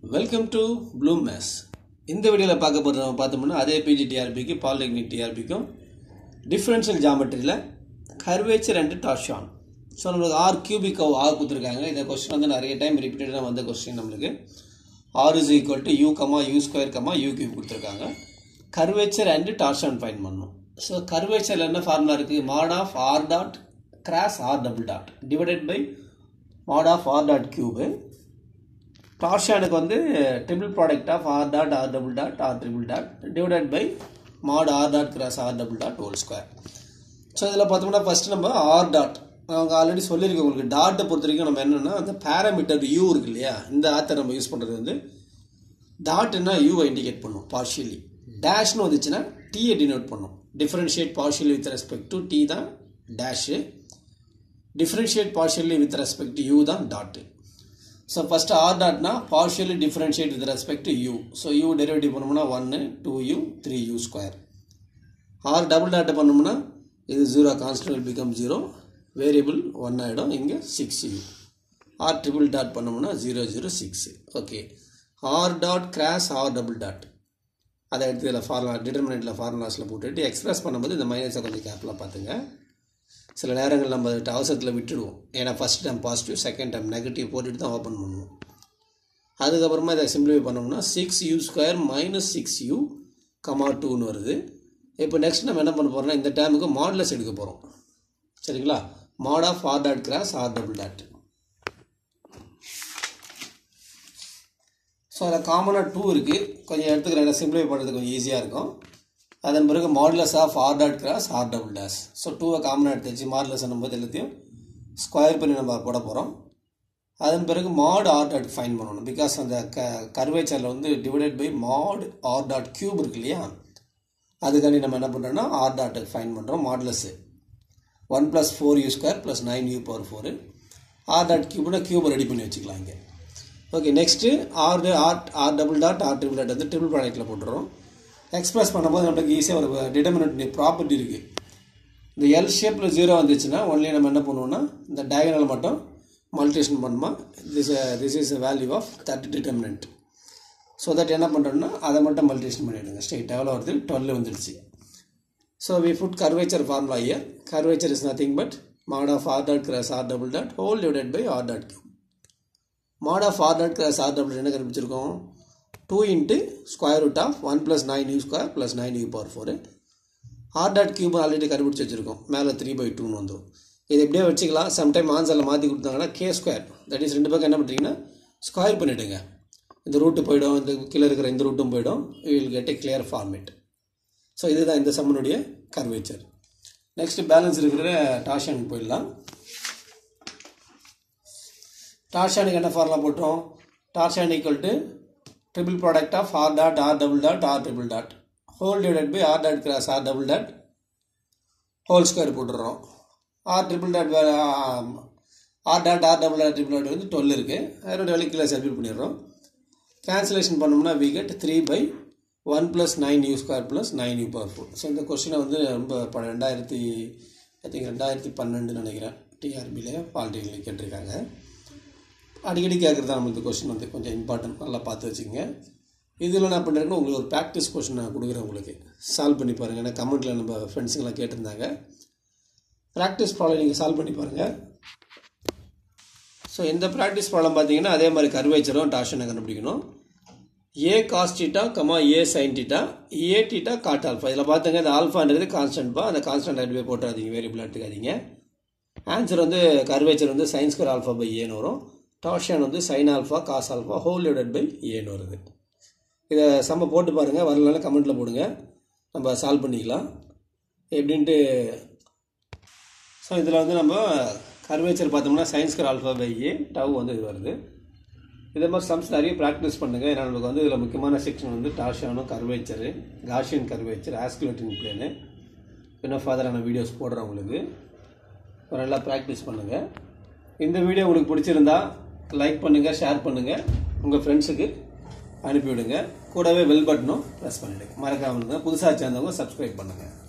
welcome to Bloom maze இந்த வீடியோவில் பார்க்க போகிறது நம்ம பார்த்தோம்னா அதே பிஜி டிஆர்பிக்கு பாலிடெக்னிக் டிஆர்பிக்கும் டிஃப்ரென்ஷியல் ஜாமெட்ரியில் கர்வேச்சர் அண்ட் டார்ஷான் ஸோ நம்மளுக்கு ஆர் கியூபிக் ஆர் கொடுத்துருக்காங்க இந்த கொஸ்டின் வந்து நிறைய டைம் ரிப்பீட்டடாக வந்த கொஸ்டின் நம்மளுக்கு r is equal to u comma u square comma u cube கொடுத்துருக்காங்க கர்வேச்சர் அண்ட் டார்ஷான் ஃபைன் பண்ணணும் ஸோ கர்வேச்சரில் என்ன ஃபார்முலா இருக்குது mod of r dot cross r double dot divided by mod of r dot cube டார்ஷானுக்கு வந்து triple product of r dot r double dot r triple dot divided by mod r dot cross r double dot whole square so இதில் பார்த்தோம்னா first நம்ம R dot அவங்க already சொல்லியிருக்கோம் உங்களுக்கு டாட்டை பொறுத்த வரைக்கும் நம்ம என்னென்னா அந்த பேராமீட்டர் யூ இருக்கு இல்லையா இந்த ஆத்தர் நம்ம யூஸ் பண்ணுறது வந்து டாட்னா யூவை இண்டிகேட் பண்ணும் பார்ஷியலி டேஷ்னு வந்துச்சுன்னா டீயை டினோட் பண்ணும் differentiate partially with respect to t தான் dash differentiate partially with respect to u தான் டாட்டு ஸோ ஃபஸ்ட்டு ஆர் டாட்னா partially differentiate with respect to u so u derivative பண்ணோம்னா ஒன்று two u three u square r double டாட்டை பண்ணோம்னா இது zero constant become zero variable one ஆகிடும் இங்கே six u r triple dot பண்ணோம்னா zero zero six okay r dot cross r double dot அதை எடுத்து இதில் ஃபார்முலா டிட்டர்மினேட்டில் ஃபார்முலாஸில் போட்டுட்டு எக்ஸ்பிரஸ் பண்ணும்போது இந்த மைனஸை கொஞ்சம் கேப்பில் பார்த்துங்க சில நேரங்கள் நம்ம அவசரத்தில் விட்டுடுவோம் ஏன்னா first time positive second time negative போட்டுட்டு தான் ஓப்பன் பண்ணுவோம் அதுக்கப்புறமா இதை சிம்பிளிஃபை பண்ணோம்னா six u square minus six u comma டூன்னு வருது இப்போ நெக்ஸ்ட் நம்ம என்ன பண்ண போகிறோம்னா இந்த டைமுக்கு மாடலஸ் எடுக்க போகிறோம் சரிங்களா mod of r dot cross r double dot so அதில் காமனாக டூ இருக்குது கொஞ்சம் எடுத்துக்கிறேன் சிம்பிளிஃபை பண்ணுறது கொஞ்சம் ஈஸியாக இருக்கும் அதன் பிறகு modulus of r dot cross r double dash so டூவை காமனாக எடுத்து வச்சு மாடுலஸ் போது எல்லாத்தையும் ஸ்கொயர் பண்ணி நம்ம போட போகிறோம் அதன் பிறகு மாட் ஆர் டாட் ஃபைன் பண்ணணும் பிகாஸ் அந்த க கர்வேச்சரில் வந்து divided by mod r dot cube இருக்கு இல்லையா அதுக்காண்டி நம்ம என்ன பண்ணுறோம்னா ஆர் டாட் ஃபைன் பண்ணுறோம் modulus one plus four u square plus nine u power four r dot கியூப்னா கியூபை ரெடி பண்ணி வச்சுக்கலாம் இங்கே okay next r r r double dot r triple dot வந்து ட்ரிபிள் ப்ராடக்ட்டில் போட்டுறோம் எக்ஸ்பிரஸ் பண்ணும்போது நம்மளுக்கு ஈஸியாக ஒரு டிட்டர்மினட் ப்ராப்பர்ட்டி இருக்குது இந்த எல் ஷேப்பில் ஜீரோ வந்துச்சுன்னா ஒன்லி நம்ம என்ன பண்ணுவோம்னா இந்த டயகனல் மட்டும் மல்டிஷன் பண்ணுமா this this is value of that determinant so that என்ன பண்ணுறோம்னா அதை மட்டும் மல்டிஷன் பண்ணிவிடுங்க ஸ்ட்ரெயிட் எவ்வளோ வருது டுவெல் வந்துடுச்சு so we put curvature formula here curvature is nothing but mod of r dot cross r double dot whole divided by r dot cube mod of r dot cross r double என்ன கண்டுபிடிச்சிருக்கோம் two into square root of one plus nine u square plus nine u power four r dot cube already கண்டுபிடிச்சி வச்சுருக்கோம் மேலே three by டூன்னு வந்துடும் இது எப்படியே வச்சுக்கலாம் சம்டைம் ஆன்சரில் மாற்றி கொடுத்தாங்கன்னா கே ஸ்கொயர் தட் இஸ் ரெண்டு பக்கம் என்ன பண்ணுறீங்கன்னா ஸ்கொயர் பண்ணிவிடுங்க இந்த ரூட்டு போயிடும் இந்த கீழே இருக்கிற இந்த ரூட்டும் போயிடும் you will get a clear format so இதுதான் இந்த சம்மனுடைய கர்வேச்சர் நெக்ஸ்ட் பேலன்ஸ் இருக்கிற டாஷனுக்கு போயிடலாம் டார்ஷானுக்கு என்ன ஃபார்முலா போட்டோம் torsion equal to triple product of r dot r double dot r triple dot whole divided by r dot cross r double dot whole square போட்டுடுறோம் r triple dot r dot r double dot triple dot வந்து twelve இருக்குது அதோட வழி கீழே submit பண்ணிடுறோம் cancellation பண்ணோம்னா we get three by one plus nine u square plus nine u power four so இந்த கொஸ்டினை வந்து ரொம்ப ப ரெண்டாயிரத்தி ஐ திங்க் ரெண்டாயிரத்தி பன்னெண்டுன்னு நினைக்கிறேன் டிஆர்பியில் பாலிடெக்னிக் கேட்டிருக்காங்க அடிக்கடி கேட்குறது தான் நம்மளுக்கு கொஸ்டின் வந்து கொஞ்சம் இம்பார்ட்டன்ட் நல்லா பார்த்து வச்சுக்கோங்க இதில் என்ன பண்ணுறேன்னா உங்களுக்கு ஒரு ப்ராக்டிஸ் கொஸ்டின் நான் கொடுக்குறேன் உங்களுக்கு சால்வ் பண்ணி பாருங்கள் ஏன்னா கமெண்ட்டில் நம்ம ஃப்ரெண்ட்ஸுங்களாம் கேட்டிருந்தாங்க ப்ராக்டிஸ் ப்ராப்ளம் நீங்கள் சால்வ் பண்ணி பாருங்கள் ஸோ இந்த ப்ராக்டிஸ் ப்ராப்ளம் பார்த்தீங்கன்னா அதே மாதிரி கர்வேச்சரும் டாஷனை கண்டுபிடிக்கணும் a cos theta comma a sin theta a theta cot alpha இதில் பார்த்துங்க இந்த ஆல்ஃபான்றது கான்ஸ்டன்ட்பா அந்த கான்ஸ்டன்ட் ரெண்டு போய் போட்டுறாதீங்க வேரியபிள் எடுத்துக்காதீங்க ஆன்சர் வந்து கர்வேச்சர் வந்து சைன் ஸ்கொயர் ஆல்ஃபா பை ஏன்னு வரும் டார்ஷன் வந்து sin alpha cos alpha whole divided by ஏன்னு வருது இதை செம்ம போட்டு பாருங்கள் வரலனால கமெண்ட்டில் போடுங்க நம்ம சால்வ் பண்ணிக்கலாம் எப்படின்ட்டு ஸோ இதில் வந்து நம்ம கர்வேச்சர் பார்த்தோம்னா சயின்ஸ்கர் ஆல்ஃபா பை ஏ டவ் வந்து இது வருது இதே மாதிரி சம்ஸ் நிறைய ப்ராக்டிஸ் பண்ணுங்கள் ஏன்னா நமக்கு வந்து இதில் முக்கியமான செக்ஷன் வந்து டார்ஷானும் curvature Gaussian curvature osculating plane இன்னும் ஃபாதரான வீடியோஸ் போடுறேன் உங்களுக்கு நல்லா ப்ராக்டிஸ் பண்ணுங்கள் இந்த வீடியோ உங்களுக்கு பிடிச்சிருந்தா லைக் பண்ணுங்கள் ஷேர் பண்ணுங்கள் உங்கள் ஃப்ரெண்ட்ஸுக்கு அனுப்பிவிடுங்க கூடவே வெல் பட்டனும் ப்ரெஸ் பண்ணிவிடுங்க மறக்காமல் புதுசாக சேர்ந்தவங்க சப்ஸ்கிரைப் பண்ணுங்கள்